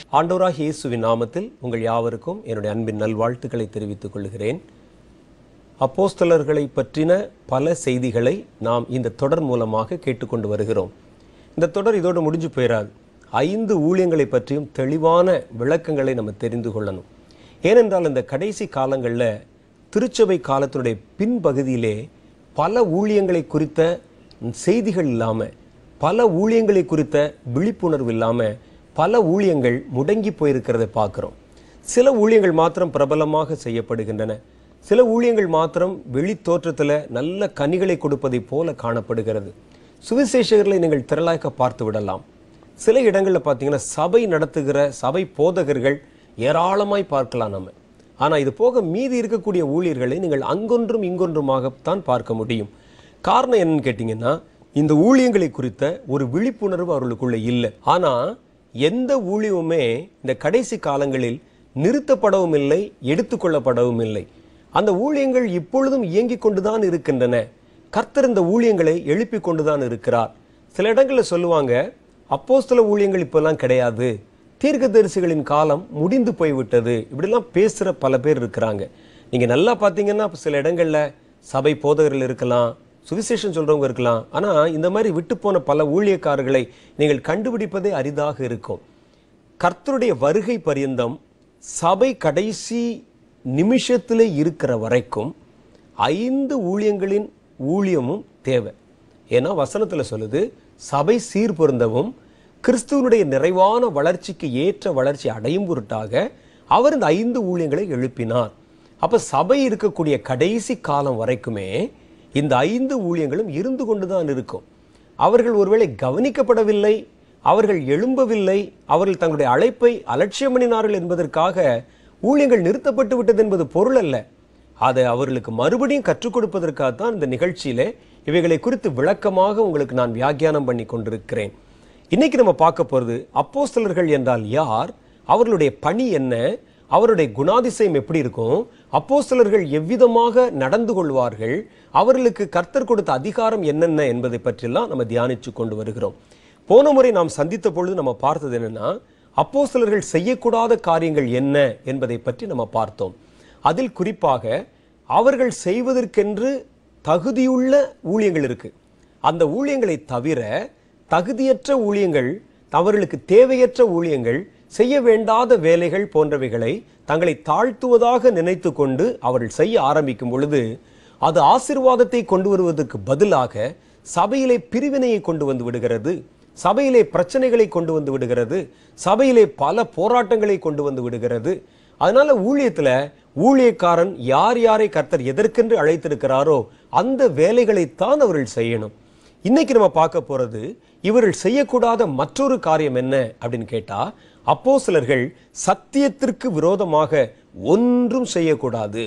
ஆண்டவராக இயேசுவின் நாமத்தில் உங்கள் யாவருக்கும் என்னுடைய அன்பின் நல்வாழ்த்துக்களை தெரிவித்துக் கொள்கிறேன் அப்போஸ்தலர்களை பற்றின பல செய்திகளை நாம் இந்த தொடர் மூலமாக கேட்டுக்கொண்டு வருகிறோம் இந்த தொடர் இதோடு முடிஞ்சு போயிடாது ஐந்து ஊழியங்களை பற்றியும் தெளிவான விளக்கங்களை நம்ம தெரிந்து கொள்ளணும் ஏனென்றால் இந்த கடைசி காலங்களில் திருச்சபை காலத்தினுடைய பின்பகுதியிலே பல ஊழியங்களை குறித்த செய்திகள் இல்லாமல் பல ஊழியங்களை குறித்த விழிப்புணர்வு இல்லாமல் பல ஊழியங்கள் முடங்கி போயிருக்கிறதை பார்க்குறோம் சில ஊழியங்கள் மாத்திரம் பிரபலமாக செய்யப்படுகின்றன சில ஊழியங்கள் மாத்திரம் வெளி தோற்றத்தில் நல்ல கனிகளை கொடுப்பதைப் போல காணப்படுகிறது சுவிசேஷகர்களை நீங்கள் திரளாக பார்த்து விடலாம் சில இடங்களில் பார்த்தீங்கன்னா சபை நடத்துகிற சபை போதகர்கள் ஏராளமாய் பார்க்கலாம் நம்ம ஆனால் இது போக மீதி இருக்கக்கூடிய ஊழியர்களை நீங்கள் அங்கொன்றும் இங்கொன்றுமாகத்தான் பார்க்க முடியும் காரணம் என்னன்னு கேட்டிங்கன்னா இந்த ஊழியங்களை குறித்த ஒரு விழிப்புணர்வு அவர்களுக்குள்ள இல்லை ஆனால் எந்த ஊழியமுமே இந்த கடைசி காலங்களில் நிறுத்தப்படவும் இல்லை எடுத்துக்கொள்ளப்படவும் இல்லை அந்த ஊழியங்கள் இப்பொழுதும் இயங்கிக் கொண்டுதான் இருக்கின்றன கர்த்தர் இந்த ஊழியங்களை எழுப்பி கொண்டுதான் இருக்கிறார் சில இடங்களில் சொல்லுவாங்க அப்போஸ்தல ஊழியங்கள் இப்பெல்லாம் கிடையாது தீர்க்கதரிசிகளின் காலம் முடிந்து போய்விட்டது இப்படிலாம் பேசுகிற பல பேர் இருக்கிறாங்க நீங்கள் நல்லா பார்த்தீங்கன்னா சில இடங்களில் சபை போதகர்கள் இருக்கலாம் சுவிசேஷம் சொல்கிறவங்க இருக்கலாம் ஆனால் இந்த மாதிரி விட்டு போன பல ஊழியக்காரர்களை நீங்கள் கண்டுபிடிப்பதே அரிதாக இருக்கும் கர்த்தருடைய வருகை பரியந்தம் சபை கடைசி நிமிஷத்தில் இருக்கிற வரைக்கும் ஐந்து ஊழியங்களின் ஊழியமும் தேவை ஏன்னா வசனத்தில் சொல்லுது சபை சீர்பொருந்தவும் கிறிஸ்துவனுடைய நிறைவான வளர்ச்சிக்கு ஏற்ற வளர்ச்சி அடையும் பொருட்டாக அவர் இந்த ஐந்து ஊழியங்களை எழுப்பினார் அப்ப சபை இருக்கக்கூடிய கடைசி காலம் வரைக்குமே இந்த ஐந்து ஊழியங்களும் இருந்து கொண்டுதான் இருக்கும் அவர்கள் ஒருவேளை கவனிக்கப்படவில்லை அவர்கள் எழும்பவில்லை அவர்கள் தங்களுடைய அழைப்பை அலட்சியம் பண்ணினார்கள் என்பதற்காக ஊழியங்கள் நிறுத்தப்பட்டு விட்டது என்பது பொருள் அல்ல அதை அவர்களுக்கு மறுபடியும் கற்றுக் கொடுப்பதற்காகத்தான் இந்த நிகழ்ச்சியிலே இவைகளை குறித்து விளக்கமாக உங்களுக்கு நான் வியாக்கியானம் பண்ணி கொண்டிருக்கிறேன் இன்னைக்கு நம்ம பார்க்க போறது அப்போஸ்தலர்கள் என்றால் யார் அவர்களுடைய பணி என்ன அவருடைய குணாதிசயம் எப்படி இருக்கும் அப்போஸ்தலர்கள் எவ்விதமாக நடந்து கொள்வார்கள் அவர்களுக்கு கர்த்தர் கொடுத்த அதிகாரம் என்னென்ன என்பதை பற்றியெல்லாம் நம்ம தியானித்து கொண்டு வருகிறோம் போன முறை நாம் சந்தித்த பொழுது நம்ம பார்த்தது என்னன்னா அப்போஸ்தலர்கள் செய்யக்கூடாத காரியங்கள் என்ன என்பதை பற்றி நம்ம பார்த்தோம் அதில் குறிப்பாக அவர்கள் செய்வதற்கென்று தகுதியுள்ள ஊழியங்கள் இருக்கு அந்த ஊழியங்களை தவிர தகுதியற்ற ஊழியங்கள் அவர்களுக்கு தேவையற்ற ஊழியங்கள் செய்ய வேண்டாத வேலைகள் போன்றவைகளை தங்களை தாழ்த்துவதாக நினைத்து கொண்டு அவர்கள் செய்ய ஆரம்பிக்கும் பொழுது அது ஆசிர்வாதத்தை கொண்டு வருவதற்கு பதிலாக சபையிலே பிரிவினையை கொண்டு வந்து விடுகிறது சபையிலே பிரச்சனைகளை கொண்டு வந்து விடுகிறது சபையிலே பல போராட்டங்களை கொண்டு வந்து விடுகிறது அதனால ஊழியத்துல ஊழியக்காரன் யார் யாரை கர்த்தர் எதற்கென்று அழைத்திருக்கிறாரோ அந்த வேலைகளைத்தான் அவர்கள் செய்யணும் இன்னைக்கு நம்ம பார்க்க போறது இவர்கள் செய்யக்கூடாத மற்றொரு காரியம் என்ன அப்படின்னு கேட்டா அப்போ சிலர்கள் சத்தியத்திற்கு விரோதமாக ஒன்றும் செய்யக்கூடாது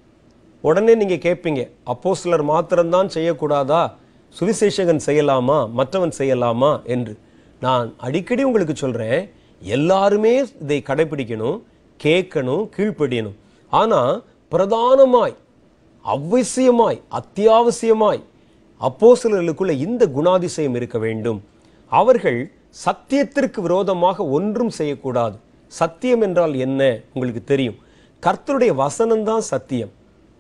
உடனே நீங்க கேட்பீங்க அப்போ சிலர் மாத்திரம்தான் செய்யக்கூடாதா சுவிசேஷகன் செய்யலாமா மற்றவன் செய்யலாமா என்று நான் அடிக்கடி உங்களுக்கு சொல்றேன் எல்லாருமே இதை கடைபிடிக்கணும் கேட்கணும் கீழ்ப்படியணும் ஆனா பிரதானமாய் அவசியமாய் அத்தியாவசியமாய் அப்போஸ்தலர்களுக்குள்ள இந்த குணாதிசயம் இருக்க வேண்டும் அவர்கள் சத்தியத்திற்கு விரோதமாக ஒன்றும் செய்யக்கூடாது சத்தியம் என்றால் என்ன உங்களுக்கு தெரியும் கர்த்தருடைய வசனம்தான் சத்தியம்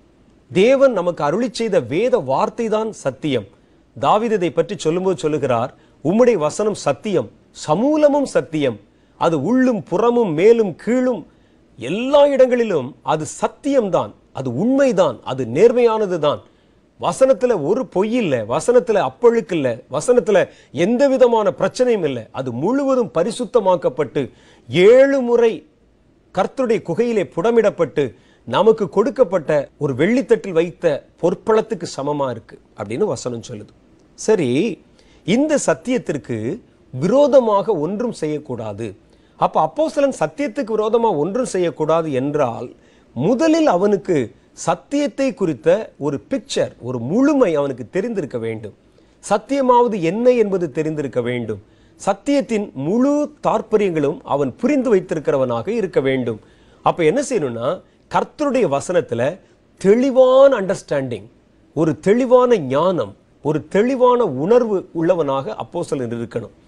தேவன் நமக்கு அருளி செய்த வேத வார்த்தை தான் சத்தியம் தாவீது இதை பற்றி சொல்லும்போது சொல்லுகிறார் உம்முடைய வசனம் சத்தியம் சமூலமும் சத்தியம் அது உள்ளும் புறமும் மேலும் கீழும் எல்லா இடங்களிலும் அது சத்தியம்தான் அது உண்மைதான் அது நேர்மையானது தான் வசனத்துல ஒரு பொய் இல்லை வசனத்துல அப்பழுக்கு இல்லை வசனத்துல எந்த விதமான பிரச்சனையும் இல்லை அது முழுவதும் பரிசுத்தமாக்கப்பட்டு ஏழு முறை கர்த்தருடைய குகையிலே புடமிடப்பட்டு நமக்கு கொடுக்கப்பட்ட ஒரு வெள்ளித்தட்டில் வைத்த பொற்பளத்துக்கு சமமா இருக்கு அப்படின்னு வசனம் சொல்லுது சரி இந்த சத்தியத்திற்கு விரோதமாக ஒன்றும் செய்யக்கூடாது அப்ப அப்போஸ்தலன் சத்தியத்துக்கு விரோதமா ஒன்றும் செய்யக்கூடாது என்றால் முதலில் அவனுக்கு சத்தியத்தை குறித்த ஒரு பிக்சர் ஒரு முழுமை அவனுக்கு தெரிந்திருக்க வேண்டும் சத்தியமாவது என்ன என்பது தெரிந்திருக்க வேண்டும் சத்தியத்தின் முழு தாற்பயங்களும் அவன் புரிந்து வைத்திருக்கிறவனாக இருக்க வேண்டும் அப்ப என்ன செய்யணும்னா கர்த்தருடைய வசனத்துல தெளிவான அண்டர்ஸ்டாண்டிங் ஒரு தெளிவான ஞானம் ஒரு தெளிவான உணர்வு உள்ளவனாக அப்போஸ்தலன் இருக்கணும்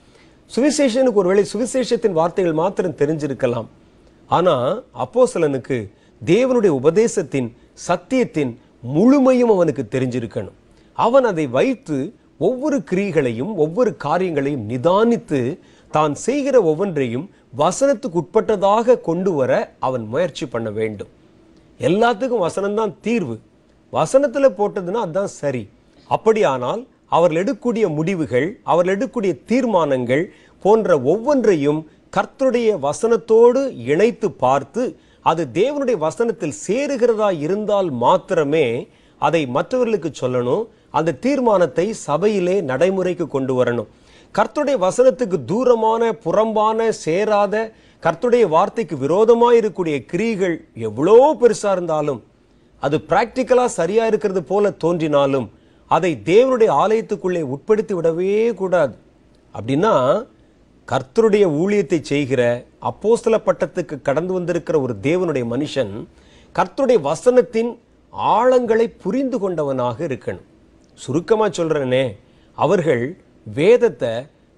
சுவிசேஷனுக்கு ஒருவேளை சுவிசேஷத்தின் வார்த்தைகள் மாத்திரம் தெரிஞ்சிருக்கலாம் ஆனா அப்போஸ்தலனுக்கு தேவனுடைய உபதேசத்தின் சத்தியத்தின் முழுமையும் அவனுக்கு தெரிஞ்சிருக்கணும் அவன் அதை வைத்து ஒவ்வொரு கிரியைகளையும் ஒவ்வொரு காரியங்களையும் நிதானித்து தான் செய்கிற ஒவ்வொன்றையும் வசனத்துக்கு உட்பட்டதாக கொண்டு வர அவன் முயற்சி பண்ண வேண்டும் எல்லாத்துக்கும் வசனம்தான் தீர்வு வசனத்துல போட்டதுன்னா அதுதான் சரி அப்படியானால் அவர்கள் எடுக்கக்கூடிய முடிவுகள் அவர்கள் எடுக்கக்கூடிய தீர்மானங்கள் போன்ற ஒவ்வொன்றையும் கர்த்தருடைய வசனத்தோடு இணைத்து பார்த்து அது தேவனுடைய வசனத்தில் சேருகிறதா இருந்தால் மாத்திரமே அதை மற்றவர்களுக்கு சொல்லணும் அந்த தீர்மானத்தை சபையிலே நடைமுறைக்கு கொண்டு வரணும் கர்த்தருடைய வசனத்துக்கு தூரமான புறம்பான சேராத கர்த்தருடைய வார்த்தைக்கு விரோதமாக இருக்கக்கூடிய கிரியைகள் எவ்வளோ பெருசா இருந்தாலும் அது பிராக்டிக்கலா சரியா இருக்கிறது போல தோன்றினாலும் அதை தேவனுடைய ஆலயத்துக்குள்ளே உட்படுத்தி விடவே கூடாது அப்படின்னா கர்த்தருடைய ஊழியத்தை செய்கிற அப்போஸ்தல பட்டத்துக்கு கடந்து வந்திருக்கிற ஒரு தேவனுடைய மனுஷன் கர்த்தருடைய வசனத்தின் ஆழங்களை புரிந்து கொண்டவனாக இருக்கணும் சுருக்கமா சொல்றேனே அவர்கள் வேதத்தை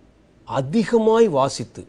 அதிகமாய் வாசித்து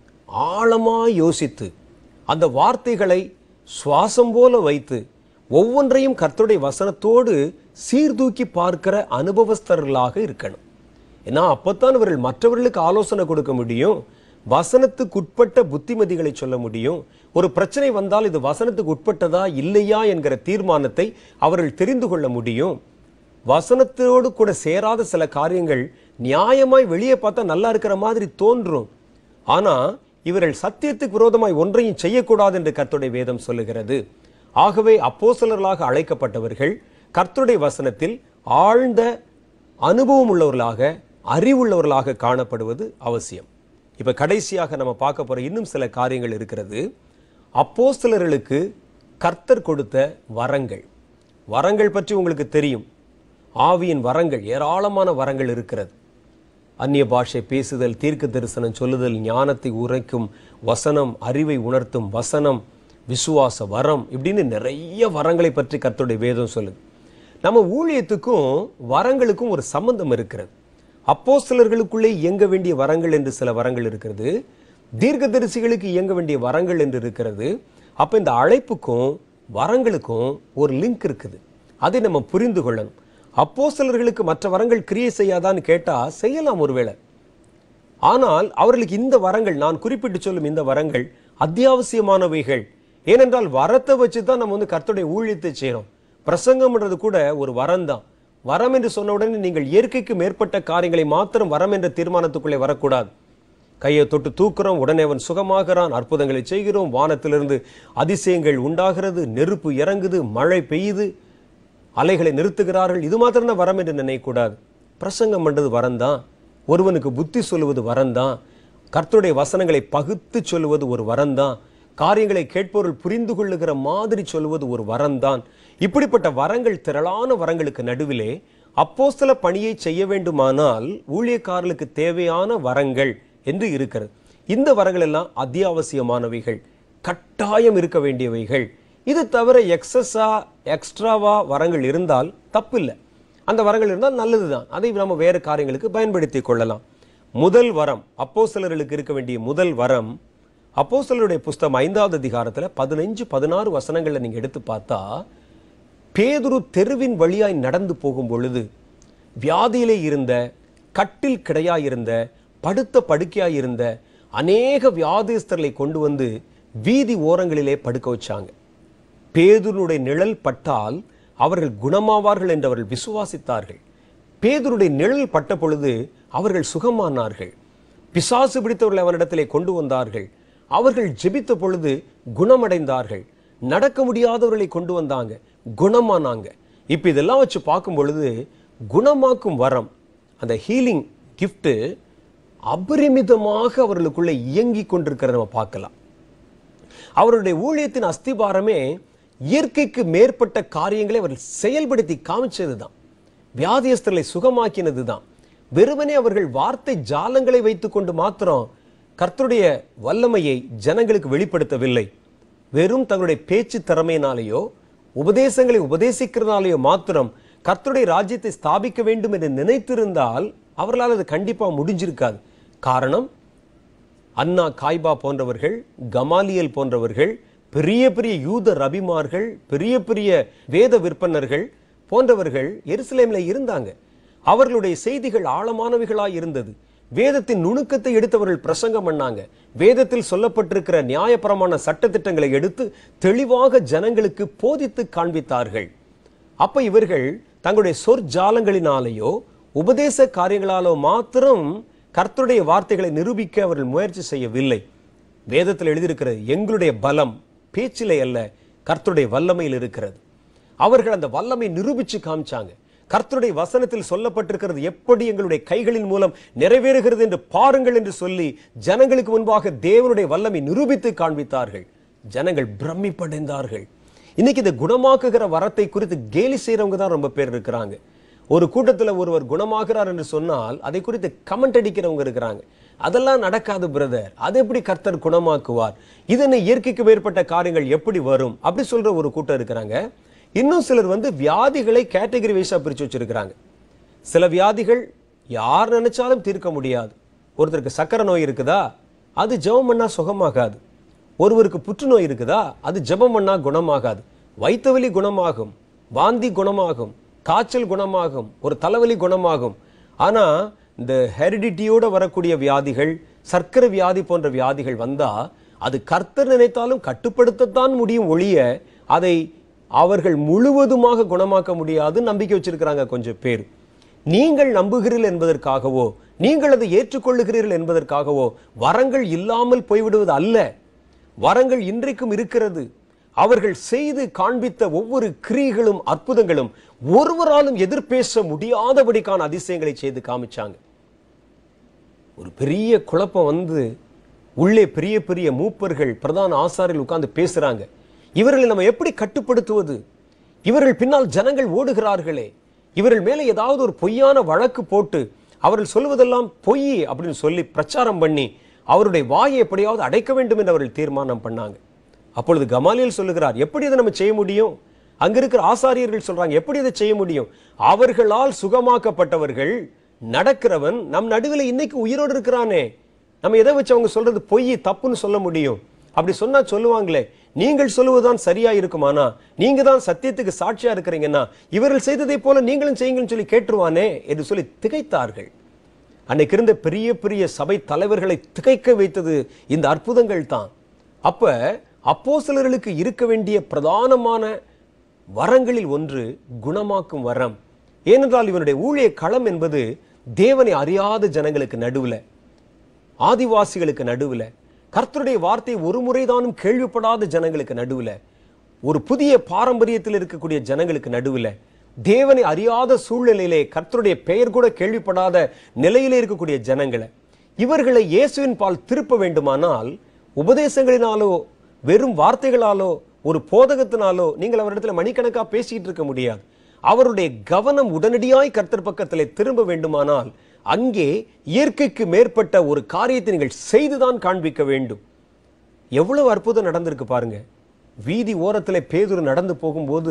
ஆழமாய் யோசித்து அந்த வார்த்தைகளை சுவாசம் போல வைத்து ஒவ்வொன்றையும் கர்த்தருடைய வசனத்தோடு சீர்தூக்கி பார்க்கிற அனுபவஸ்தர்களாக இருக்கணும் ஏன்னா அப்பத்தான் இவர்கள் மற்றவர்களுக்கு ஆலோசனை கொடுக்க முடியும் வசனத்துக்கு உட்பட்ட புத்திமதிகளை சொல்ல முடியும் ஒரு பிரச்சனை வந்தால் இது வசனத்துக்கு உட்பட்டதா இல்லையா என்கிற தீர்மானத்தை அவர்கள் தெரிந்து கொள்ள முடியும் வசனத்தோடு கூட சேராத சில காரியங்கள் நியாயமாய் வெளியே பார்த்தா நல்லா இருக்கிற மாதிரி தோன்றும் ஆனா இவர்கள் சத்தியத்துக்கு விரோதமாய் ஒன்றையும் செய்யக்கூடாது என்று கர்த்தருடைய வேதம் சொல்லுகிறது ஆகவே அப்போஸ்தலர்களாக அழைக்கப்பட்டவர்கள் கர்த்தருடைய வசனத்தில் ஆழ்ந்த அனுபவம் உள்ளவர்களாக அறிவுள்ளவர்களாக காணப்படுவது அவசியம் இப்ப கடைசியாக நம்ம பார்க்க போற இன்னும் சில காரியங்கள் இருக்கிறது அப்போஸ்தலர்களுக்கு கர்த்தர் கொடுத்த வரங்கள் வரங்கள் பற்றி உங்களுக்கு தெரியும் ஆவியின் வரங்கள் ஏராளமான வரங்கள் இருக்கிறது அந்நிய பாஷை பேசுதல் தீர்க்க தரிசனம் சொல்லுதல் ஞானத்தை உரைக்கும் வசனம் அறிவை உணர்த்தும் வசனம் விசுவாச வரம் இப்படின்னு நிறைய வரங்களை பற்றி கர்த்தருடைய வேதம் சொல்லுது நம்ம ஊழியத்துக்கும் வரங்களுக்கும் ஒரு சம்பந்தம் இருக்கிறது அப்போஸ்தலர்களுக்குள்ளே இயங்க வேண்டிய வரங்கள் என்று சில வரங்கள் இருக்கிறது தீர்க்கதரிசிகளுக்கு இயங்க வேண்டிய வரங்கள் என்று இருக்கிறது அப்ப இந்த அழைப்புக்கும் வரங்களுக்கும் ஒரு லிங்க் இருக்குது அதை நம்ம புரிந்து கொள்ளணும் அப்போஸ்தலர்களுக்கு மற்ற வரங்கள் கிரியை செய்யாதான்னு கேட்டா செய்யலாம் ஒருவேளை ஆனால் அவர்களுக்கு இந்த வரங்கள் நான் குறிப்பிட்டு சொல்லும் இந்த வரங்கள் அத்தியாவசியமானவைகள் ஏனென்றால் வரத்தை வச்சு தான் நம்ம வந்து கர்த்தருடைய ஊழியத்தை செய்யறோம் பிரசங்கம்ன்றது கூட ஒரு வரம் தான் வரம் என்று சொன்ன உடனே நீங்கள் இயற்கைக்கு மேற்பட்ட காரியங்களை மாத்திரம் வரம் என்ற தீர்மானத்துக்குள்ளே வரக்கூடாது கையை தொட்டு தூக்குறோம் உடனே அவன் சுகமாகிறான் அற்புதங்களை செய்கிறோம் வானத்திலிருந்து அதிசயங்கள் உண்டாகிறது நெருப்பு இறங்குது மழை பெய்யுது அலைகளை நிறுத்துகிறார்கள் இது மாத்திரம் தான் வரம் என்று நினைக்கக்கூடாது பிரசங்கம் பண்றது வரம்தான் ஒருவனுக்கு புத்தி சொல்லுவது வரம்தான் கர்த்தருடைய வசனங்களை பகுத்து சொல்லுவது ஒரு வரம்தான் காரியங்களை கேட்பவர்கள் புரிந்து கொள்ளுகிற மாதிரி சொல்லுவது ஒரு வரம்தான் இப்படிப்பட்ட வரங்கள் திரளான வரங்களுக்கு நடுவிலே அப்போஸ்தல பணியை செய்ய வேண்டுமானால் ஊழியக்காரர்களுக்கு தேவையான வரங்கள் என்று இருக்கிறது இந்த வரங்கள் எல்லாம் அத்தியாவசியமானவைகள் கட்டாயம் இருக்க வேண்டியவைகள் இது தவிர எக்ஸஸா எக்ஸ்ட்ராவா வரங்கள் இருந்தால் தப்பில்லை அந்த வரங்கள் இருந்தால் நல்லதுதான் அதை நம்ம வேறு காரியங்களுக்கு பயன்படுத்தி கொள்ளலாம் முதல் வரம் அப்போஸ்தலர்களுக்கு இருக்க வேண்டிய முதல் வரம் அப்போஸ்தலருடைய புஸ்தகம் ஐந்தாவது அதிகாரத்துல பதினஞ்சு பதினாறு வசனங்களை நீங்க எடுத்து பார்த்தா பேதுரு தெருவின் வழியாய் நடந்து போகும் பொழுது வியாதியிலே இருந்த கட்டில் கிடையாயிருந்த படுத்த படுக்கையாய் இருந்த அநேக வியாதிஸ்தர்களை கொண்டு வந்து வீதி ஓரங்களிலே படுக்க வச்சாங்க பேதுருடைய நிழல் பட்டால் அவர்கள் குணமாவார்கள் என்று அவர்கள் விசுவாசித்தார்கள் பேதுருடைய நிழல் பட்ட பொழுது அவர்கள் சுகமானார்கள் பிசாசு பிடித்தவர்களை அவனிடத்திலே கொண்டு வந்தார்கள் அவர்கள் ஜெபித்த பொழுது குணமடைந்தார்கள் நடக்க முடியாதவர்களை கொண்டு வந்தாங்க குணமானாங்க இப்ப இதெல்லாம் வச்சு பார்க்கும் பொழுது குணமாக்கும் வரம் அந்த ஹீலிங் gift அபரிமிதமாக அவர்களுக்குள்ள இயங்கி கொண்டிருக்கிறத நம்ம பார்க்கலாம் அவருடைய ஊழியத்தின் அஸ்திபாரமே இயற்கைக்கு மேற்பட்ட காரியங்களை அவர் செயல்படுத்தி காமிச்சது தான் வியாதியஸ்தர்களை சுகமாக்கினது தான் வெறுமனே அவர்கள் வார்த்தை ஜாலங்களை வைத்துக்கொண்டு மாத்திரம் கர்த்தருடைய வல்லமையை ஜனங்களுக்கு வெளிப்படுத்தவில்லை வெறும் தங்களுடைய பேச்சு திறமையினாலேயோ உபதேசங்களை உபதேசிக்கிறதுனாலேயோ மாத்திரம் கர்த்தருடைய ராஜ்யத்தை ஸ்தாபிக்க வேண்டும் என்று நினைத்திருந்தால் அவர்களால் அது கண்டிப்பா முடிஞ்சிருக்காது காரணம் அன்னா காய்பா போன்றவர்கள் கமாலியல் போன்றவர்கள் பெரிய பெரிய யூத ரபிமார்கள் பெரிய பெரிய வேத விற்பனர்கள் போன்றவர்கள் எருசலேம்ல இருந்தாங்க அவர்களுடைய செய்திகள் ஆழமானவைகளாய் இருந்தது வேதத்தின் நுணுக்கத்தை எடுத்தவர்கள் பிரசங்கம் பண்ணாங்க வேதத்தில் சொல்லப்பட்டிருக்கிற நியாயப்பிரமாண சட்டத்திட்டங்களை எடுத்து தெளிவாக ஜனங்களுக்கு போதித்து காண்பித்தார்கள் அப்ப இவர்கள் தங்களுடைய சொற்ஜாலங்களினாலேயோ உபதேச காரியங்களாலோ மாத்திரம் கர்த்தருடைய வார்த்தைகளை நிரூபிக்க அவர்கள் முயற்சி செய்யவில்லை வேதத்தில் எழுதியிருக்கிறது எங்களுடைய பலம் பேச்சிலே அல்ல கர்த்தருடைய வல்லமையில் இருக்கிறது அவர்கள் அந்த வல்லமை நிரூபிச்சு காமிச்சாங்க கர்த்தருடைய வசனத்தில் சொல்லப்பட்டிருக்கிறது எப்படி எங்களுடைய கைகளின் மூலம் நிறைவேறுகிறது என்று பாருங்கள் என்று சொல்லி ஜனங்களுக்கு முன்பாக தேவனுடைய வல்லமை நிரூபித்து காண்பித்தார்கள் ஜனங்கள் பிரமிப்படைந்தார்கள் இன்னைக்கு இந்த குணமாக்குகிற வரத்தை குறித்து கேலி செய்யறவங்க தான் ரொம்ப பேர் இருக்கிறாங்க ஒரு கூட்டத்துல ஒருவர் குணமாகிறார் என்று சொன்னால் அதை குறித்து கமெண்ட் அடிக்கிறவங்க இருக்கிறாங்க அதெல்லாம் நடக்காது பிரதர் அது எப்படி கர்த்தர் குணமாக்குவார் இதனை இயற்கைக்கு மேற்பட்ட காரியங்கள் எப்படி வரும் அப்படி சொல்ற ஒரு கூட்டம் இருக்கிறாங்க இன்னும் சிலர் வந்து வியாதிகளை கேட்டகரி வைஸா பிரிச்சு வச்சிருக்கிறாங்க சில வியாதிகள் யார் நினைச்சாலும் தீர்க்க முடியாது ஒருத்தருக்கு சக்கரை நோய் இருக்குதா அது ஜெபம் பண்ணா சுகமாகாது ஒருவருக்கு புற்றுநோய் இருக்குதா அது ஜெபம் பண்ணா குணமாகாது வயிற்று வலி குணமாகும் வாந்தி குணமாகும் காய்ச்சல் குணமாகும் ஒரு தலைவலி குணமாகும் ஆனா இந்த ஹெரிடிட்டியோட வரக்கூடிய வியாதிகள் சர்க்கரை வியாதி போன்ற வியாதிகள் வந்தா அது கர்த்தர் நினைத்தாலும் கட்டுப்படுத்தத்தான் முடியும் ஒழிய அதை அவர்கள் முழுவதுமாக குணமாக்க முடியாது நம்பிக்கை வச்சிருக்கிறாங்க கொஞ்சம் பேர் நீங்கள் நம்புகிறீர்கள் என்பதற்காகவோ நீங்கள் அதை ஏற்றுக்கொள்ளுகிறீர்கள் என்பதற்காகவோ வரங்கள் இல்லாமல் போய்விடுவது அல்ல வரங்கள் இன்றைக்கும் இருக்கிறது அவர்கள் செய்து காண்பித்த ஒவ்வொரு கிரியைகளும் அற்புதங்களும் ஒருவராலும் எதிர்பேச முடியாதபடிக்கான அதிசயங்களை செய்து காமிச்சாங்க ஒரு பெரிய குழப்பம் வந்து உள்ளே பெரிய பெரிய மூப்பர்கள் பிரதான ஆசாரில் உட்கார்ந்து பேசுறாங்க இவர்களை நம்ம எப்படி கட்டுப்படுத்துவது இவர்கள் பின்னால் ஜனங்கள் ஓடுகிறார்களே இவர்கள் மேலே ஏதாவது ஒரு பொய்யான வழக்கு போட்டு அவர்கள் சொல்வதெல்லாம் பொய் அப்படின்னு சொல்லி பிரச்சாரம் பண்ணி அவருடைய வாயை எப்படியாவது அடைக்க வேண்டும் என்று அவர்கள் தீர்மானம் பண்ணாங்க அப்பொழுது கமாலியல் சொல்லுகிறார் எப்படி இதை நம்ம செய்ய முடியும் அங்க இருக்கிற ஆசாரியர்கள் சொல்றாங்க எப்படி இதை செய்ய முடியும் அவர்களால் சுகமாக்கப்பட்டவர்கள் நடக்கிறவன் நம் நடுவில் இன்னைக்கு உயிரோடு இருக்கிறானே நம்ம எதை வச்சு அவங்க சொல்றது பொய் தப்புன்னு சொல்ல முடியும் அப்படி சொன்னா சொல்லுவாங்களே நீங்கள் சொல்லுவதுதான் சரியா இருக்குமானா நீங்க தான் சத்தியத்துக்கு சாட்சியா இருக்கிறீங்கன்னா இவர்கள் செய்ததை போல நீங்களும் செய்யுங்கன்னு சொல்லி கேட்டுருவானே என்று சொல்லி திகைத்தார்கள் அன்னைக்கு இருந்த பெரிய பெரிய சபை தலைவர்களை திகைக்க வைத்தது இந்த அற்புதங்கள் தான் அப்ப அப்போஸ்தலர்களுக்கு இருக்க வேண்டிய பிரதானமான வரங்களில் ஒன்று குணமாக்கும் வரம் ஏனென்றால் இவனுடைய ஊழிய களம் என்பது தேவனை அறியாத ஜனங்களுக்கு நடுவுல ஆதிவாசிகளுக்கு நடுவுல கர்த்தருடைய வார்த்தை ஒரு முறைதானும் கேள்விப்படாத ஜனங்களுக்கு நடுவுல ஒரு புதிய பாரம்பரியத்தில் இருக்கக்கூடிய ஜனங்களுக்கு நடுவுல தேவனை அறியாத சூழ்நிலையிலே கர்த்தருடைய பெயர் கூட கேள்விப்படாத நிலையிலே இருக்கக்கூடிய ஜனங்களை இவர்களை இயேசுவின் பால் திருப்ப வேண்டுமானால் உபதேசங்களினாலோ வெறும் வார்த்தைகளாலோ ஒரு போதகத்தினாலோ நீங்கள் அவரிடத்துல மணிக்கணக்கா பேசிட்டு இருக்க முடியாது அவருடைய கவனம் உடனடியாய் கர்த்தர் பக்கத்திலே திரும்ப வேண்டுமானால் அங்கே இயற்கைக்கு மேற்பட்ட ஒரு காரியத்தை நீங்கள் செய்துதான் காண்பிக்க வேண்டும் எவ்வளவு அற்புதம் நடந்திருக்கு பாருங்க வீதி ஓரத்துல பேதுரு நடந்து போகும்போது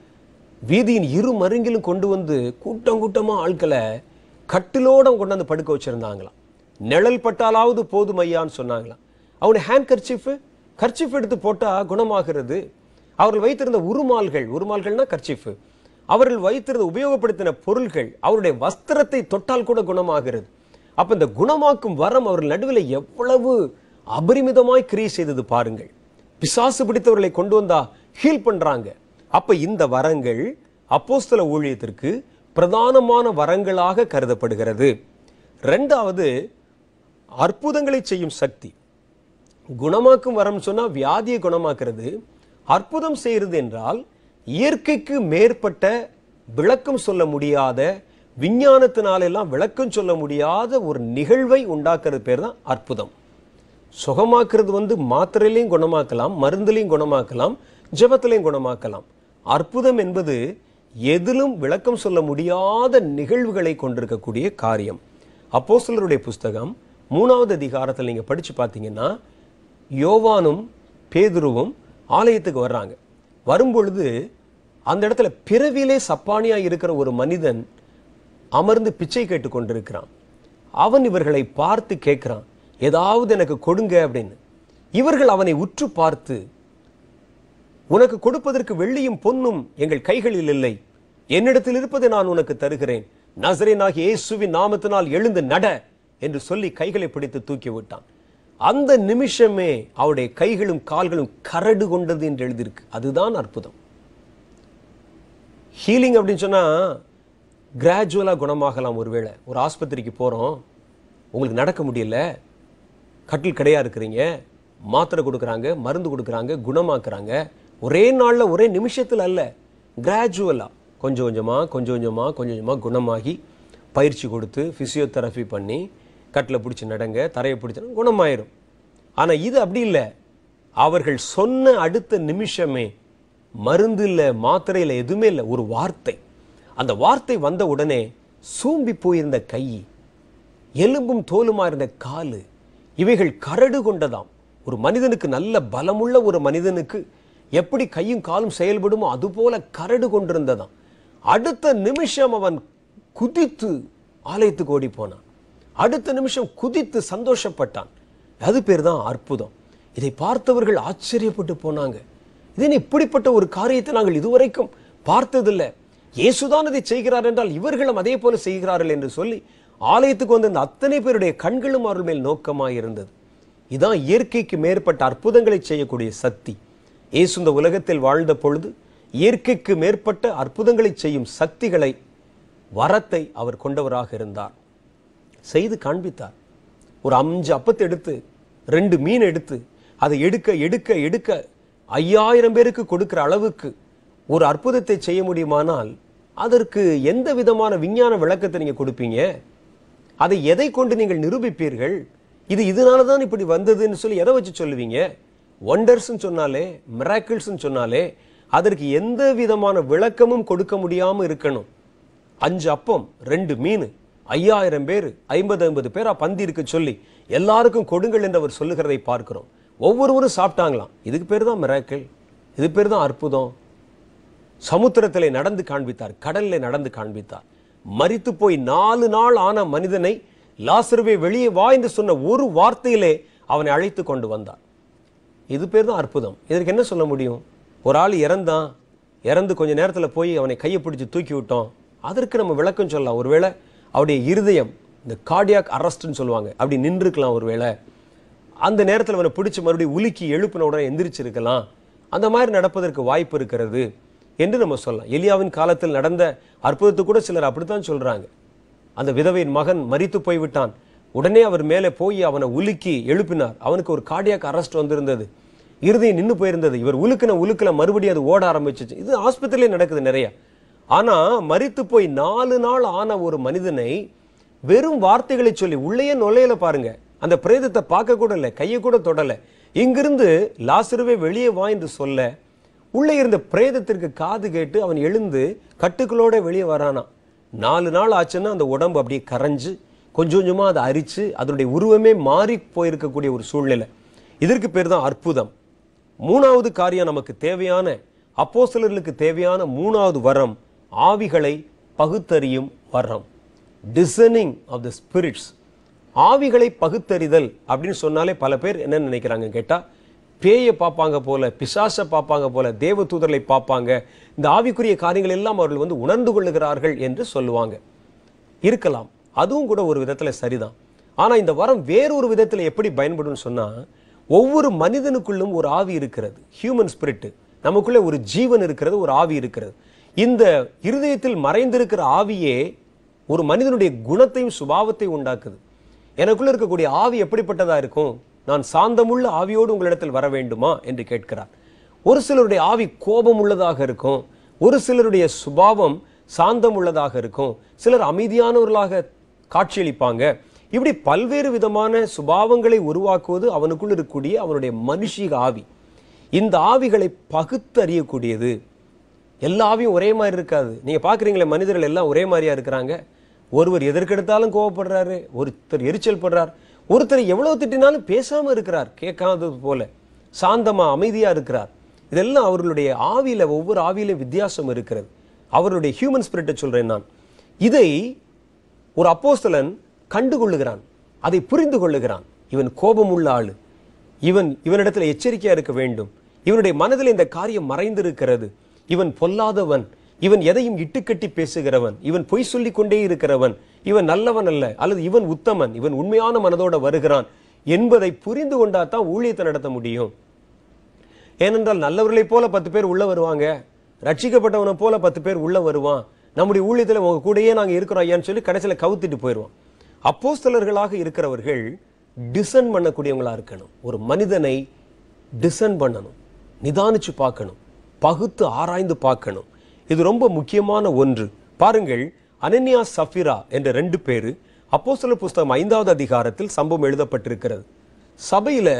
வீதியின் இரு மருங்கிலும் கொண்டு வந்து கூட்டம் கூட்டமா ஆட்களை கட்டிலோட கொண்டு வந்து படுக்க வச்சிருந்தாங்களாம் நிழல் பட்டாலாவது போதும் ஐயான்னு சொன்னாங்களாம் அவனுடைய ஹேண்ட் கர்ச்சிஃப் கர்ச்சிஃப் எடுத்து போட்டா குணமாகிறது அவர்கள் வைத்திருந்த உருமால்கள் உருமால்கள்னா கர்ச்சிஃப் அவர்கள் வைத்திருந்த உபயோகப்படுத்தின பொருள்கள் அவருடைய வஸ்திரத்தை தொட்டால் கூட குணமாகிறது அப்ப இந்த குணமாக்கும் வரம் அவர்கள் நடுவில் எவ்வளவு அபரிமிதமாய் கிரியை செய்தது பாருங்கள் பிசாசு பிடித்தவர்களை கொண்டு வந்தா ஹீல் பண்றாங்க அப்ப இந்த வரங்கள் அப்போஸ்தல ஊழியத்திற்கு பிரதானமான வரங்களாக கருதப்படுகிறது ரெண்டாவது அற்புதங்களை செய்யும் சக்தி குணமாக்கும் வரம் சொன்னா வியாதியை குணமாக்குறது அற்புதம் செய்யறது என்றால் இயற்கைக்கு மேற்பட்ட விளக்கம் சொல்ல முடியாத விஞ்ஞானத்தினாலெல்லாம் விளக்கம் சொல்ல முடியாத ஒரு நிகழ்வை உண்டாக்குறது பேர் தான் அற்புதம் சுகமாக்குறது வந்து மாத்திரையிலையும் குணமாக்கலாம் மருந்துலையும் குணமாக்கலாம் ஜெபத்திலையும் குணமாக்கலாம் அற்புதம் என்பது எதிலும் விளக்கம் சொல்ல முடியாத நிகழ்வுகளை கொண்டிருக்கக்கூடிய காரியம் அப்போஸ்தலருடைய புஸ்தகம் மூணாவது அதிகாரத்தில் நீங்க படிச்சு பார்த்தீங்கன்னா யோவானும் பேதுருவும் ஆலயத்துக்கு வர்றாங்க வரும்பொழுது அந்த இடத்துல பிறவிலே சப்பானியா இருக்கிற ஒரு மனிதன் அமர்ந்து பிச்சை கேட்டு கொண்டிருக்கிறான் அவன் இவர்களை பார்த்து கேட்கிறான் ஏதாவது எனக்கு கொடுங்க அப்படின்னு இவர்கள் அவனை உற்று பார்த்து உனக்கு கொடுப்பதற்கு வெள்ளியும் பொன்னும் எங்கள் கைகளில் இல்லை என்னிடத்தில் இருப்பதை நான் உனக்கு தருகிறேன் நசரேனாகிய இயேசுவின் நாமத்தினால் எழுந்து நட என்று சொல்லி கைகளை பிடித்து தூக்கி விட்டான் அந்த நிமிஷமே அவருடைய கைகளும் கால்களும் கரடு கொண்டது என்று எழுதியிருக்கு அதுதான் அற்புதம் ஹீலிங் அப்படின்னு சொன்னா கிராஜுவலா குணமாகலாம் ஒருவேளை ஒரு ஆஸ்பத்திரிக்கு போறோம் உங்களுக்கு நடக்க முடியல கட்டில் கடையா இருக்கிறீங்க மாத்திரை கொடுக்குறாங்க மருந்து கொடுக்குறாங்க குணமாக்குறாங்க ஒரே நாள்ல ஒரே நிமிஷத்துல அல்ல கிராஜுவலா கொஞ்சம் கொஞ்சமா கொஞ்சம் கொஞ்சமா கொஞ்சம் கொஞ்சமா குணமாகி பயிற்சி கொடுத்து பிசியோதெரபி பண்ணி கட்டில் பிடிச்சி நடங்க தரையை பிடிச்சி குணமாயிரும் ஆனா இது அப்படி இல்லை அவர்கள் சொன்ன அடுத்த நிமிஷமே மருந்து இல்லை மாத்திரை இல்லை எதுவுமே இல்லை ஒரு வார்த்தை அந்த வார்த்தை வந்த உடனே சூம்பி போயிருந்த கை எலும்பும் தோலுமா இருந்த காலு இவைகள் கரடு கொண்டதாம் ஒரு மனிதனுக்கு நல்ல பலமுள்ள ஒரு மனிதனுக்கு எப்படி கையும் காலும் செயல்படுமோ அதுபோல கரடு கொண்டிருந்ததாம் அடுத்த நிமிஷம் அவன் குதித்து ஆலயத்துக்கு ஓடி போனான் அடுத்த நிமிஷம் குதித்து சந்தோஷப்பட்டான் அது பேர் தான் அற்புதம் இதை பார்த்தவர்கள் ஆச்சரியப்பட்டு போனாங்க இது இப்படிப்பட்ட ஒரு காரியத்தை நாங்கள் இதுவரைக்கும் பார்த்ததில்லை இயேசுதான் இதை செய்கிறார் என்றால் இவர்களும் அதே போல செய்கிறார்கள் என்று சொல்லி ஆலயத்துக்கு வந்த இந்த அத்தனை பேருடைய கண்களும் அவர்கள் மேல் நோக்கமாக இருந்தது இதான் இயற்கைக்கு மேற்பட்ட அற்புதங்களை செய்யக்கூடிய சக்தி இயேசு இந்த உலகத்தில் வாழ்ந்த பொழுது இயற்கைக்கு மேற்பட்ட அற்புதங்களை செய்யும் சக்திகளை வரத்தை அவர் கொண்டவராக இருந்தார் செய்து காண்பித்தார் ஒரு அஞ்சு அப்பத்தை எடுத்து ரெண்டு மீன் எடுத்து அதை எடுக்க எடுக்க எடுக்க ஐயாயிரம் பேருக்கு கொடுக்கிற அளவுக்கு ஒரு அற்புதத்தை செய்ய முடியுமானால் அதற்கு எந்த விதமான விஞ்ஞான விளக்கத்தை நீங்க கொடுப்பீங்க அதை எதை கொண்டு நீங்கள் நிரூபிப்பீர்கள் இது இதனால தான் இப்படி வந்ததுன்னு சொல்லி எதை வச்சு சொல்லுவீங்க ஒண்டர்ஸ்னு சொன்னாலே மிராக்கிள்ஸ்னு சொன்னாலே அதற்கு எந்த விதமான விளக்கமும் கொடுக்க முடியாம இருக்கணும் அஞ்சு அப்பம் ரெண்டு மீன் ஐயாயிரம் பேர் ஐம்பது ஐம்பது பேரா பந்தி இருக்க சொல்லி எல்லாருக்கும் கொடுங்கள் என்று அவர் சொல்லுகிறதை பார்க்கிறோம் ஒவ்வொருவரும் சாப்பிட்டாங்களாம் இதுக்கு பேர் தான் மிராக்கிள் இது பேர் தான் அற்புதம் சமுத்திரத்திலே நடந்து காண்பித்தார் கடல்ல நடந்து காண்பித்தார் மரித்து போய் நாலு நாள் ஆன மனிதனை லாசருவே வெளியே வா என்று சொன்ன ஒரு வார்த்தையிலே அவனை அழைத்து கொண்டு வந்தார் இது பேர் தான் அற்புதம் இதற்கு என்ன சொல்ல முடியும் ஒரு ஆள் இறந்தான் இறந்து கொஞ்ச நேரத்துல போய் அவனை கையை பிடிச்சு தூக்கி விட்டோம் அதற்கு நம்ம விளக்கம் சொல்லலாம் ஒருவேளை அவருடைய இருதயம் இந்த கார்டியாக் அரஸ்ட்னு சொல்லுவாங்க அப்படி நின்றுக்கலாம் ஒருவேளை அந்த நேரத்தில் அவனை பிடிச்சி மறுபடியும் உலுக்கி எழுப்பின உடனே எந்திரிச்சிருக்கலாம் அந்த மாதிரி நடப்பதற்கு வாய்ப்பு இருக்கிறது என்று நம்ம சொல்லலாம் எலியாவின் காலத்தில் நடந்த அற்புதத்தை கூட சிலர் அப்படித்தான் சொல்றாங்க அந்த விதவையின் மகன் மரித்து போய்விட்டான் உடனே அவர் மேலே போய் அவனை உலுக்கி எழுப்பினார் அவனுக்கு ஒரு கார்டியாக் அரெஸ்ட் வந்திருந்தது இருதயம் நின்னு போயிருந்தது இவர் உலுக்கின உலுக்கில மறுபடியும் அது ஓட ஆரம்பிச்சிச்சு இது ஆஸ்பத்திரியிலே நடக்குது நிறைய ஆனா மரித்து போய் நாலு நாள் ஆன ஒரு மனிதனை வெறும் வார்த்தைகளை சொல்லி உள்ளேயே நுழையல பாருங்க அந்த பிரேதத்தை பார்க்க கூட இல்லை கையை கூட தொடல இங்கிருந்து லாசருவே வெளியே வா என்று சொல்ல உள்ளே இருந்த பிரேதத்திற்கு காது கேட்டு அவன் எழுந்து கட்டுக்களோட வெளியே வரானா நாலு நாள் ஆச்சுன்னா அந்த உடம்பு அப்படியே கரைஞ்சு கொஞ்சம் கொஞ்சமா அதை அரிச்சு அதனுடைய உருவமே மாறி போயிருக்கக்கூடிய ஒரு சூழ்நிலை இதற்கு பேர் தான் அற்புதம் மூணாவது காரியம் நமக்கு தேவையான அப்போஸ்தலர்களுக்கு தேவையான மூணாவது வரம் ஆவிகளை பகுத்தறியும் வரம் டிசனிங் ஆஃப் த ஸ்பிரிட்ஸ் ஆவிகளை பகுத்தறிதல் அப்படின்னு சொன்னாலே பல பேர் என்ன நினைக்கிறாங்க கேட்டா பேயை பார்ப்பாங்க போல பிசாசை பார்ப்பாங்க போல தேவ தூதர்களை பார்ப்பாங்க இந்த ஆவிக்குரிய காரியங்கள் எல்லாம் அவர்கள் வந்து உணர்ந்து கொள்ளுகிறார்கள் என்று சொல்லுவாங்க இருக்கலாம் அதுவும் கூட ஒரு விதத்துல சரிதான் ஆனா இந்த வரம் வேறொரு விதத்துல எப்படி பயன்படும் சொன்னா ஒவ்வொரு மனிதனுக்குள்ளும் ஒரு ஆவி இருக்கிறது ஹியூமன் ஸ்பிரிட் நமக்குள்ள ஒரு ஜீவன் இருக்கிறது ஒரு ஆவி இருக்கிறது இந்த இருதயத்தில் மறைந்திருக்கிற ஆவியே ஒரு மனிதனுடைய குணத்தையும் சுபாவத்தையும் உண்டாக்குது எனக்குள்ள இருக்கக்கூடிய ஆவி எப்படிப்பட்டதா இருக்கும் நான் சாந்தமுள்ள ஆவியோடு உங்களிடத்தில் வர வேண்டுமா என்று கேட்கிறார் ஒரு சிலருடைய ஆவி கோபம் உள்ளதாக இருக்கும் ஒரு சிலருடைய சுபாவம் சாந்தம் உள்ளதாக இருக்கும் சிலர் அமைதியானவர்களாக காட்சியளிப்பாங்க இப்படி பல்வேறு விதமான சுபாவங்களை உருவாக்குவது அவனுக்குள் இருக்கக்கூடிய அவனுடைய மனுஷிக ஆவி இந்த ஆவிகளை பகுத்தறியக்கூடியது எல்லா ஆவியும் ஒரே மாதிரி இருக்காது நீங்க பாக்குறீங்களே மனிதர்கள் எல்லாம் ஒரே மாதிரியா இருக்கிறாங்க ஒருவர் எதற்கெடுத்தாலும் கோவப்படுறாரு ஒருத்தர் எரிச்சல் படுறார் ஒருத்தர் எவ்வளவு திட்டினாலும் பேசாம இருக்கிறார் கேட்காதது போல சாந்தமா அமைதியா இருக்கிறார் இதெல்லாம் அவர்களுடைய ஆவியில ஒவ்வொரு ஆவியிலும் வித்தியாசம் இருக்கிறது அவர்களுடைய ஹியூமன் ஸ்பிரிட்டை சொல்றேன் நான் இதை ஒரு அப்போஸ்தலன் கண்டுகொள்ளுகிறான் அதை புரிந்து கொள்ளுகிறான் இவன் கோபம் உள்ள ஆளு இவன் இவனிடத்துல எச்சரிக்கையா இருக்க வேண்டும் இவனுடைய மனதில் இந்த காரியம் மறைந்திருக்கிறது இவன் பொல்லாதவன் இவன் எதையும் இட்டுக்கட்டி பேசுகிறவன் இவன் பொய் சொல்லிக் கொண்டே இருக்கிறவன் இவன் நல்லவன் அல்ல அல்லது இவன் உத்தமன் இவன் உண்மையான மனதோட வருகிறான் என்பதை புரிந்து கொண்டா தான் ஊழியத்தை நடத்த முடியும் ஏனென்றால் நல்லவர்களைப் போல பத்து பேர் உள்ள வருவாங்க ரட்சிக்கப்பட்டவனை போல பத்து பேர் உள்ள வருவான் நம்முடைய ஊழியத்தில் உங்க கூடயே நாங்க இருக்கிறோம் ஐயான்னு சொல்லி கடைசியில கவுத்திட்டு போயிடுவான் அப்போஸ்தலர்களாக இருக்கிறவர்கள் டிசன் பண்ணக்கூடியவங்களா இருக்கணும் ஒரு மனிதனை டிசன் பண்ணணும் நிதானிச்சு பார்க்கணும் பகுத்து ஆராய்ந்து பார்க்கணும் இது ரொம்ப முக்கியமான ஒன்று பாருங்கள் அனன்யா சஃபிரா என்ற ரெண்டு பேரு அப்போஸ்தலர் புஸ்தகம் ஐந்தாவது அதிகாரத்தில் சம்பவம் எழுதப்பட்டிருக்கிறது சபையில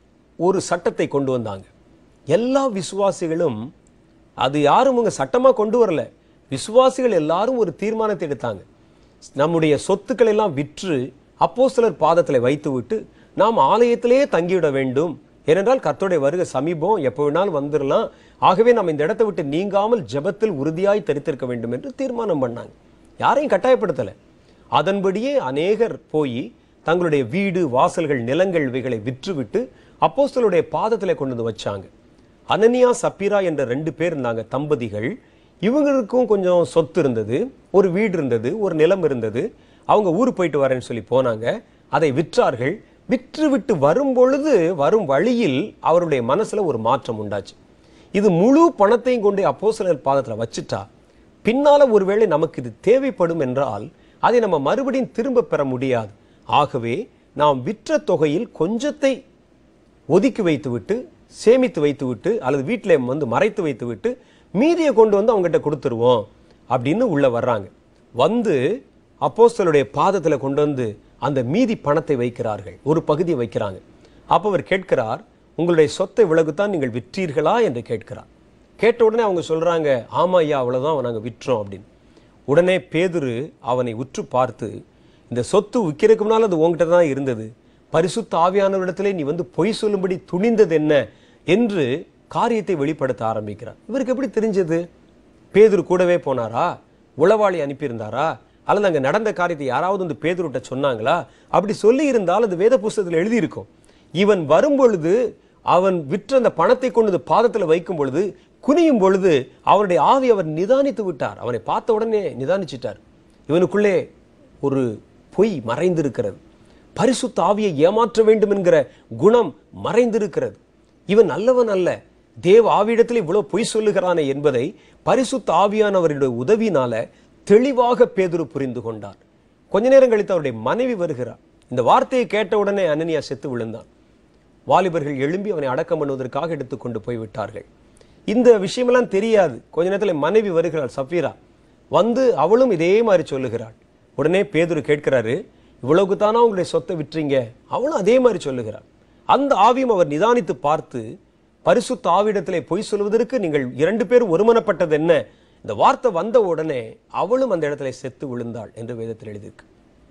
ஒரு சட்டத்தை கொண்டு வந்தாங்க எல்லா விசுவாசிகளும் அது யாரும் உங்க சட்டமா கொண்டு வரல விசுவாசிகள் எல்லாரும் ஒரு தீர்மானத்தை எடுத்தாங்க நம்முடைய சொத்துக்களை எல்லாம் விற்று அப்போஸ்தலர் பாதத்தில் வைத்துவிட்டு நாம் ஆலயத்திலேயே தங்கிவிட வேண்டும் ஏனென்றால் கர்த்தருடைய வருகை சமீபம் எப்போ வேணாலும் வந்துடலாம் ஆகவே நம்ம இந்த இடத்தை விட்டு நீங்காமல் ஜெபத்தில் உறுதியாய் தரித்திருக்க வேண்டும் என்று தீர்மானம் பண்ணாங்க யாரையும் கட்டாயப்படுத்தலை அதன்படியே அநேகர் போய் தங்களுடைய வீடு வாசல்கள் நிலங்கள் இவைகளை விற்றுவிட்டு அப்போஸ்தலருடைய பாதத்திலே கொண்டு வந்து வச்சாங்க அனனியா சப்பீரா என்ற ரெண்டு பேர் இருந்தாங்க தம்பதிகள் இவங்களுக்கும் கொஞ்சம் சொத்து இருந்தது ஒரு வீடு இருந்தது ஒரு நிலம் இருந்தது அவங்க ஊர் போயிட்டு வரேன்னு சொல்லி போனாங்க அதை விற்றார்கள் விற்று விட்டு வரும் பொழுது வரும் வழியில் அவருடைய மனசுல ஒரு மாற்றம் உண்டாச்சு இது முழு பணத்தையும் கொண்டு அப்போஸ்தலர் பாதத்துல வச்சுட்டா பின்னால ஒருவேளை நமக்கு இது தேவைப்படும் என்றால் அதை நம்ம மறுபடியும் திரும்ப பெற முடியாது ஆகவே நாம் விற்ற தொகையில் கொஞ்சத்தை ஒதுக்கி வைத்துவிட்டு சேமித்து வைத்துவிட்டு அல்லது வீட்டில் வந்து மறைத்து வைத்துவிட்டு மீதியை கொண்டு வந்து அவங்ககிட்ட கொடுத்துருவோம் அப்படின்னு உள்ள வர்றாங்க வந்து அப்போஸ்தலருடைய பாதத்துல கொண்டு வந்து அந்த மீதி பணத்தை வைக்கிறார்கள் ஒரு பகுதியை வைக்கிறாங்க அப்ப அவர் கேட்கிறார் உங்களுடைய சொத்தை விலகுத்தான் நீங்கள் விற்றீர்களா என்று கேட்கிறார் கேட்ட உடனே அவங்க சொல்றாங்க ஆமா ஐயா அவ்வளவுதான் நாங்க விற்றோம் அப்படின்னு உடனே பேதுரு அவனை உற்று பார்த்து இந்த சொத்து விற்கிறதுக்கு முன்னால் அது உங்ககிட்ட தான் இருந்தது பரிசுத்த ஆவியானவரிடத்திலே நீ வந்து பொய் சொல்லும்படி துணிந்தது என்ன என்று காரியத்தை வெளிப்படுத்த ஆரம்பிக்கிறார் இவருக்கு எப்படி தெரிஞ்சது பேதுரு கூடவே போனாரா உளவாளி அனுப்பியிருந்தாரா அல்லது அங்க நடந்த காரியத்தை யாராவது வந்து பேதுருட்ட சொன்னாங்களா அப்படி சொல்லி இருந்தால் அது வேத புஸ்தகத்தில் எழுதியிருக்கும் இவன் வரும் பொழுது அவன் விற்ற அந்த பணத்தை கொண்டு வந்து பாதத்துல வைக்கும் பொழுது குனியும் பொழுது அவனுடைய ஆவி அவர் நிதானித்து விட்டார் அவனை பார்த்த உடனே நிதானிச்சிட்டார் இவனுக்குள்ளே ஒரு பொய் மறைந்திருக்கிறது பரிசுத்த ஆவியை ஏமாற்ற வேண்டும் என்கிற குணம் மறைந்திருக்கிறது இவன் நல்லவன் அல்ல தேவ ஆவியிடத்தில் இவ்வளவு பொய் சொல்லுகிறானே என்பதை பரிசுத்த ஆவியானவருடைய உதவினால தெளிவாக பேதுரு புரிந்து கொண்டார் கொஞ்ச நேரம் கழித்து அவருடைய மனைவி வருகிறார் இந்த வார்த்தையை கேட்ட உடனே அனனியா செத்து விழுந்தான் வாலிபர்கள் எழும்பி அவனை அடக்கம் பண்ணுவதற்காக எடுத்துக்கொண்டு போய் விட்டார்கள் இந்த விஷயமெல்லாம் தெரியாது கொஞ்ச நேரத்தில் மனைவி வருகிறாள் சஃபீரா வந்து அவளும் இதே மாதிரி சொல்லுகிறாள் உடனே பேதுரு கேட்கிறாரு இவ்வளவுக்கு தானா உங்களுடைய சொத்தை விற்றீங்க அவளும் அதே மாதிரி சொல்லுகிறாள் அந்த ஆவியும் அவர் நிதானித்து பார்த்து பரிசுத்த ஆவிடத்திலே பொய் சொல்வதற்கு நீங்கள் இரண்டு பேரும் ஒருமனப்பட்டது என்ன இந்த வார்த்தை வந்த உடனே அவளும் அந்த இடத்துல செத்து விழுந்தாள் என்று வேதத்தில் எழுதியிருக்கு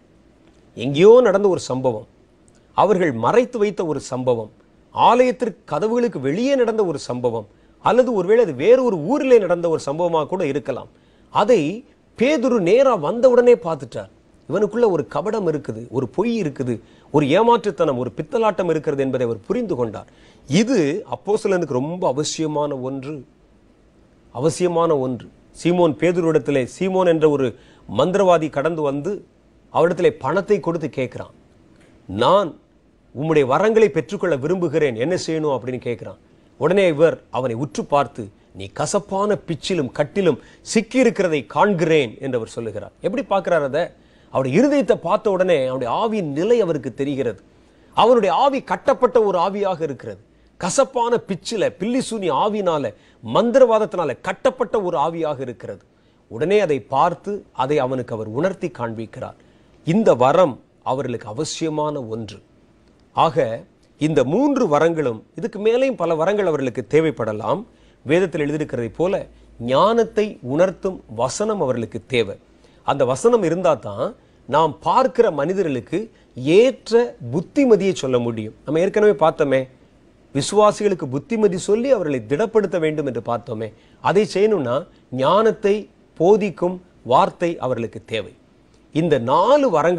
எங்கேயோ நடந்த ஒரு சம்பவம் அவர்கள் மறைத்து வைத்த ஒரு சம்பவம் ஆலயத்திற்கு கதவுகளுக்கு வெளியே நடந்த ஒரு சம்பவம் அல்லது ஒருவேளை அது வேறு ஒரு ஊரிலே நடந்த ஒரு சம்பவமாக கூட இருக்கலாம் அதை பேதுரு நேரா வந்த உடனே பார்த்துட்டார் இவனுக்குள்ள ஒரு கபடம் இருக்குது ஒரு பொய் இருக்குது ஒரு ஏமாற்றுத்தனம் ஒரு பித்தலாட்டம் இருக்கிறது என்பதை அவர் புரிந்து கொண்டார் இது அப்போஸ்தலனுக்கு ரொம்ப அவசியமான ஒன்று அவசியமான ஒன்று சீமோன் பேதுருவிடத்திலே சீமோன் என்ற ஒரு மந்திரவாதி கடந்து வந்து அவரிடத்திலே பணத்தை கொடுத்து கேட்கிறான் நான் உம்முடைய வரங்களை பெற்றுக்கொள்ள விரும்புகிறேன் என்ன செய்யணும் அப்படின்னு கேட்கிறான் உடனே இவர் அவனை உற்று பார்த்து நீ கசப்பான பிச்சிலும் கட்டிலும் சிக்கி இருக்கிறதை காண்கிறேன் என்று அவர் சொல்லுகிறார் எப்படி பார்க்கிறார் அதை அவருடைய இருதயத்தை பார்த்த உடனே அவருடைய ஆவியின் நிலை அவருக்கு தெரிகிறது அவனுடைய ஆவி கட்டப்பட்ட ஒரு ஆவியாக இருக்கிறது கசப்பான பிச்சில பில்லிசூனி ஆவினால மந்திரவாதத்தினால கட்டப்பட்ட ஒரு ஆவியாக இருக்கிறது உடனே அதை பார்த்து அதை அவனுக்கு அவர் உணர்த்தி காண்பிக்கிறார் இந்த வரம் அவர்களுக்கு அவசியமான ஒன்று ஆக இந்த மூன்று வரங்களும் இதுக்கு மேலேயும் பல வரங்கள் அவர்களுக்கு தேவைப்படலாம் வேதத்தில் எழுதியிருக்கிறதை போல ஞானத்தை உணர்த்தும் வசனம் அவர்களுக்கு தேவை அந்த வசனம் இருந்தால் தான் நாம் பார்க்கிற மனிதர்களுக்கு ஏற்ற புத்திமதியை சொல்ல முடியும் நம்ம ஏற்கனவே பார்த்தோமே விசுவாசிகளுக்கு புத்திமதி சொல்லி அவர்களை திடப்படுத்த வேண்டும் என்று பார்த்தோமே அதை செய்யணும்னா ஞானத்தை போதிக்கும் வார்த்தை அவர்களுக்கு தேவை இந்த நாலு வரங்களும்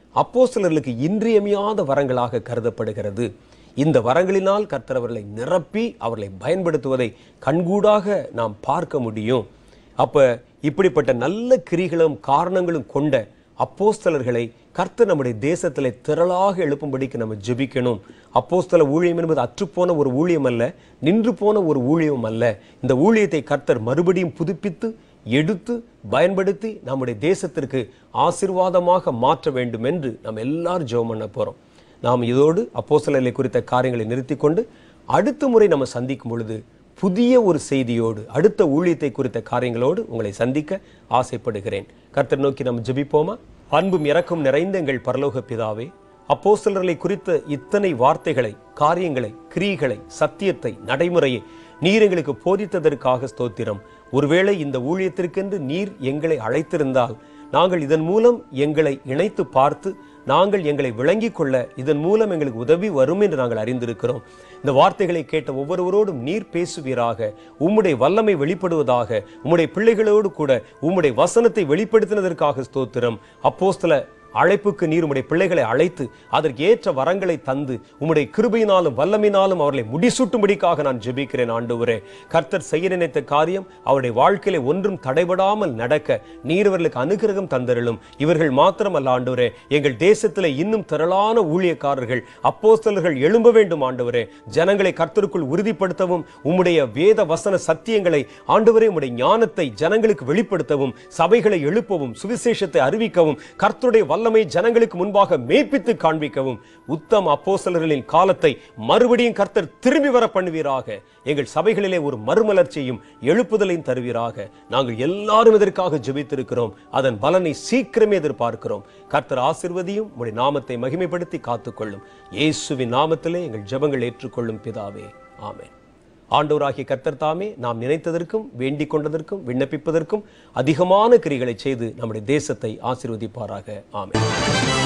அப்போஸ்தலர்களுக்கு இன்றியமையாத வரங்களாக கருதப்படுகிறது இந்த வரங்களினால் கர்த்தர் அவர்களை நிரப்பி அவர்களை பயன்படுத்துவதை கண்கூடாக நாம் பார்க்க முடியும் அப்ப இப்படிப்பட்ட நல்ல கிரிகளும் காரணங்களும் கொண்ட அப்போஸ்தலர்களை கர்த்தர் நம்முடைய தேசத்திலே திரளாக எழுப்பும்படிக்கு நம்ம ஜெபிக்கணும் அப்போஸ்தல ஊழியம் என்பது அற்றுப்போன ஒரு ஊழியம் அல்ல நின்று போன ஒரு ஊழியம் அல்ல இந்த ஊழியத்தை கர்த்தர் மறுபடியும் புதுப்பித்து எடுத்து பயன்படுத்தி நம்முடைய தேசத்திற்கு ஆசீர்வாதமாக மாற்ற வேண்டும் என்று நாம் எல்லாரும் ஜெபம் பண்ண போறோம் நாம் இதோடு அப்போஸ்தலர்களை குறித்த காரியங்களை நிறுத்திக் கொண்டு அடுத்த முறை நம்ம சந்திக்கும் பொழுது புதிய ஒரு செய்தியோடு அடுத்த ஊழியத்தை குறித்த காரியங்களோடு உங்களை சந்திக்க ஆசைப்படுகிறேன் கர்த்தர் நோக்கி நம்ம ஜெபிப்போமா அன்பும் இரக்கம் நிறைந்த எங்கள் பரலோக பிதாவே அப்போஸ்தலர்களை குறித்த இத்தனை வார்த்தைகளை காரியங்களை கிரியைகளை சத்தியத்தை நடைமுறையை நீர் எங்களுக்கு போதித்ததற்காக ஸ்தோத்திரம் ஒருவேளை இந்த ஊழியத்திற்கென்று நீர் எங்களை அழைத்திருந்தால் நாங்கள் இதன் மூலம் எங்களை இணைத்து பார்த்து நாங்கள் எங்களை விளங்கிக் கொள்ள இதன் மூலம் எங்களுக்கு உதவி வரும் என்று நாங்கள் அறிந்திருக்கிறோம் இந்த வார்த்தைகளை கேட்ட ஒவ்வொருவரோடும் நீர் பேசுவீராக உம்முடைய வல்லமை வெளிப்படுவதாக உம்முடைய பிள்ளைகளோடு கூட உம்முடைய வசனத்தை வெளிப்படுத்தினதற்காக ஸ்தோத்திரம் அப்போஸ்தல அழைப்புக்கு நீர் உம்முடைய பிள்ளைகளை அழைத்து அதற்கு ஏற்ற வரங்களை தந்து உம்முடைய கிருபையினாலும் வல்லமினாலும் அவர்களை முடிசூட்டும்படிக்காக நான் ஜெபிக்கிறேன் ஆண்டவரே கர்த்தர் செய்ய நினைத்த காரியம் அவருடைய வாழ்க்கையில ஒன்றும் தடைபடாமல் நடக்க நீர் இவர்களுக்கு அனுகிரகம் தந்தருளும் இவர்கள் மாத்திரமல்ல ஆண்டவரே எங்கள் தேசத்தில் இன்னும் திரளான ஊழியக்காரர்கள் அப்போஸ்தலர்கள் எழும்ப வேண்டும் ஆண்டவரே ஜனங்களை கர்த்தருக்குள் உறுதிப்படுத்தவும் உம்முடைய வேத வசன சத்தியங்களை ஆண்டவரே உம்முடைய ஞானத்தை ஜனங்களுக்கு வெளிப்படுத்தவும் சபைகளை எழுப்பவும் சுவிசேஷத்தை அறிவிக்கவும் கர்த்தருடைய வல்லமை ஜனங்களுக்கு முன்பாக மேய்ப்பித்து காண்பிக்கவும் உத்தம அப்போஸ்தலர்களின் காலத்தை மறுபடியும் கர்த்தர் திரும்பி வர பண்ணுவீராக எங்கள் சபைகளிலே ஒரு மறுமலர்ச்சியும் எழுப்புதலையும் தருவீராக நாங்கள் எல்லாரும் இதற்காக ஜெபித்திருக்கிறோம் அதன் பலனை சீக்கிரமே எதிர்பார்க்கிறோம் கர்த்தர் ஆசிர்வதியும் உடைய நாமத்தை மகிமைப்படுத்தி காத்துக்கொள்ளும் இயேசுவின் நாமத்திலே எங்கள் ஜெபங்கள் ஏற்றுக்கொள்ளும் பிதாவே ஆமென் ஆண்டவராகிய கர்த்தர் தாமே நாம் நினைத்ததற்கும் வேண்டிக் கொண்டதற்கும் விண்ணப்பிப்பதற்கும் அதிகமான கிரிகளை செய்து நம்முடைய தேசத்தை ஆசீர்வதிப்பாராக ஆமென்